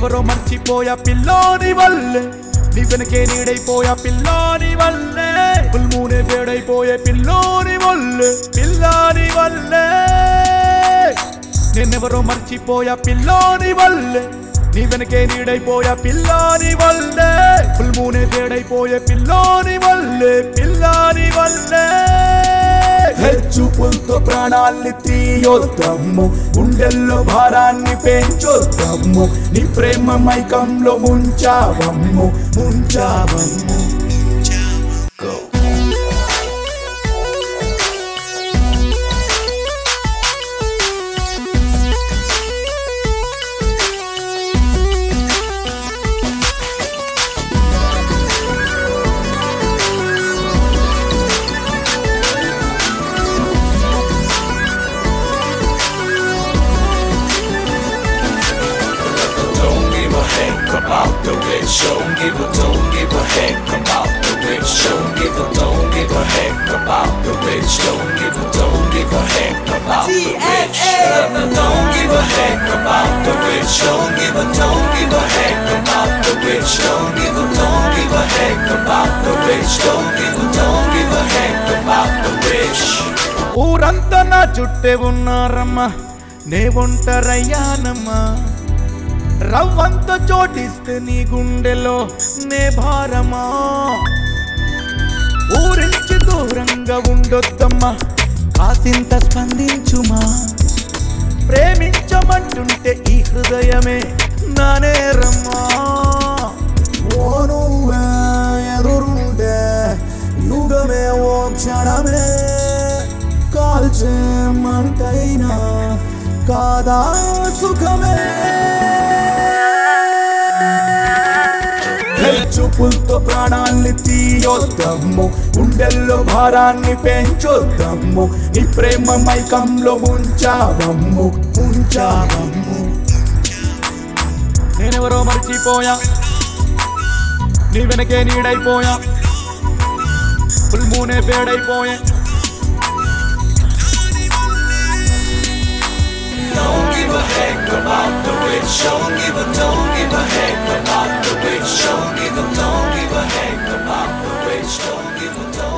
నేనెవరో మర్చిపోయా పిల్లోని వల్లే నీ వెనకే నీడైపోయా పిల్లోని వల్లే పుల్మూనే వేడైపోయే పిల్లోని వల్లే పిల్లాని వల్లే నేనెవరో మర్చిపోయా పిల్లోని వల్లే నీ వెనకే నీడైపోయా పిల్లాని వల్లే పుల్మూనే వేడైపోయే పిల్లోని వల్లే పిల్లాని వల్లే హెచ్చుపులతో ప్రాణాల్ని తీయొద్దమ్ము గుండెల్లో భారాన్ని పెంచొద్దమ్ము నీ ప్రేమ మైకంలో ముంచావమ్ము ముంచావమ్ము Don't give a heck about the rich. Don't give a don't give a heck about the rich. Don't give a don't give a heck about the rich. Don't give a don't give a heck about the rich. Don't give a heck about the rich. Don't give a don't give a heck about the rich. Don't give a don't give a heck about the rich. Don't give a don't give a heck about the rich. ఊరంతా నా చుట్టే ఉన్నారమ్మా నే ఒంటరయ్యానమ్మా రవ్వంత చోటిస్తే నీ గుండెలో నే భారమా ఊరించి దూరంగా ఉండొద్దమ్మా కాసింత స్పందించుమా ప్రేమించమంటుంటే ఈ హృదయమే నా నేరమ్మా ఓ నువ్వే ఎదురుంటే యుగమే ఓ క్షణమే కాల్చే మంటైనా కాదా సుఖమే చూపులతో ప్రాణాల్ని తీయొద్దమ్ము గుండెల్లో భారాన్ని పెంచొద్దమ్ము నీ ప్రేమ మైకంలో ముంచావమ్ము ముంచావమ్ము నేనెవరో మర్చిపోయా నీ వెనకే నీడైపోయా పుల్మూనే వేడైపోయే Don't give a heck about the rich. Don't give a don't give a heck about the rich. Don't give a don't give a heck about the rich. Don't give a don't